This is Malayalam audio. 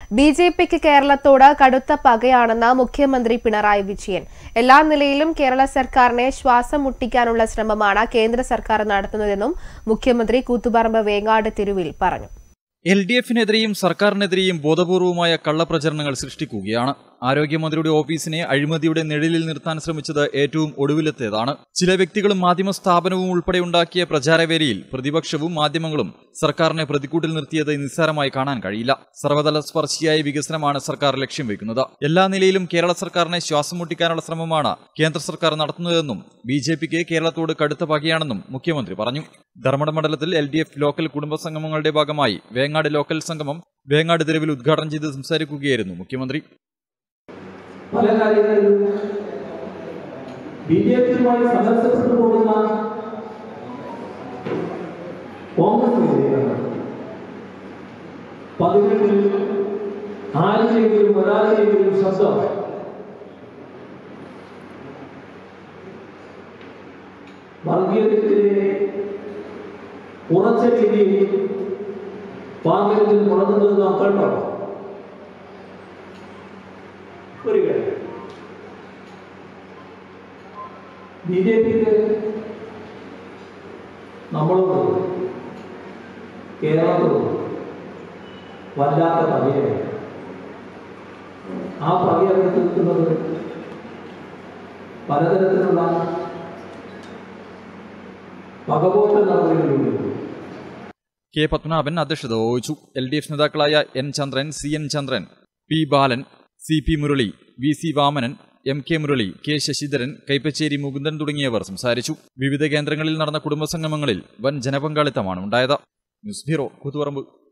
ബി ജെ പിക്ക് കേരളത്തോട് കടുത്ത പകയാണെന്ന് മുഖ്യമന്ത്രി പിണറായി വിജയൻ എല്ലാ നിലയിലും കേരള സർക്കാരിനെ ശ്വാസം മുട്ടിക്കാനുള്ള ശ്രമമാണ് കേന്ദ്ര സർക്കാർ നടത്തുന്നതെന്നും മുഖ്യമന്ത്രി കൂത്തുപറമ്പ് വേങ്ങാട് തെരുവിൽ പറഞ്ഞു എൽ ഡി എഫിനെതിരെയും സർക്കാരിനെതിരെയും ബോധപൂർവമായ കള്ളപ്രചരണങ്ങൾ സൃഷ്ടിക്കുകയാണ് ആരോഗ്യമന്ത്രിയുടെ ഓഫീസിനെ അഴിമതിയുടെ നിഴലിൽ നിർത്താൻ ശ്രമിച്ചത് ഏറ്റവും ഒടുവിലത്തേതാണ് ചില വ്യക്തികളും മാധ്യമ സ്ഥാപനവും ഉൾപ്പെടെ ഉണ്ടാക്കിയ പ്രചാരവേദിയിൽ പ്രതിപക്ഷവും മാധ്യമങ്ങളും സർക്കാരിനെ പ്രതിക്കൂട്ടിൽ നിർത്തിയത് നിസ്സാരമായി കാണാൻ കഴിയില്ല സർവതല സ്പർശിയായ വികസനമാണ് സർക്കാർ ലക്ഷ്യം വെക്കുന്നത് എല്ലാ നിലയിലും കേരള സർക്കാരിനെ ശ്വാസം മുട്ടിക്കാനുള്ള ശ്രമമാണ് കേന്ദ്ര സർക്കാർ നടത്തുന്നതെന്നും ബി ജെ പിക്ക് കേരളത്തോട് കടുത്ത പകയാണെന്നും മുഖ്യമന്ത്രി പറഞ്ഞു ധർമ്മട മണ്ഡലത്തിൽ എൽ ഡി എഫ് ലോക്കൽ കുടുംബ സംഗമങ്ങളുടെ ഭാഗമായി വേങ്ങാട് ലോക്കൽ സംഗമം വേങ്ങാട് തെരുവിൽ ഉദ്ഘാടനം ചെയ്ത് സംസാരിക്കുകയായിരുന്നു മുഖ്യമന്ത്രി പല കാര്യങ്ങളിലും ബി ജെ പിയുമായി സമരസപ്പെട്ടു പോകുന്ന കോൺഗ്രസിനെതിരെയാണ് പതിനെട്ടിൽ ആരിലെങ്കിലും ഒരാളിലെങ്കിലും ശബ്ദം വർഗീയതയ്ക്കെതിരെ ഉറച്ച രീതിയിൽ പാർലമെന്റിൽ മുടങ്ങുന്നത് നാം കണ്ടോ ഒരു കാര്യം ബി ജെ പിക്ക് നമ്മളോട് കേരളത്തോട് വല്ലാത്ത പകയാണ് ആ പകയാണ് തീർക്കുന്നത് പലതരത്തിലുള്ള പകപോത്ത നടപടികളിലൂടെ കെ പത്മനാഭൻ അധ്യക്ഷത വഹിച്ചു എൽ ഡി എഫ് നേതാക്കളായ N Chandran C N Chandran P Balan C P Murali V C Vamanan M K Murali K Sasidharan Kaipacheri Mukundan തുടങ്ങിയവർ സംസാരിച്ചു വിവിധ കേന്ദ്രങ്ങളിൽ നടന്ന കുടുംബസംഗമങ്ങളിൽ വൻ ജനപങ്കാളിത്തമാണ് ഉണ്ടായത് ന്യൂസ് ബ്യൂറോ കൂത്തുപറമ്പ്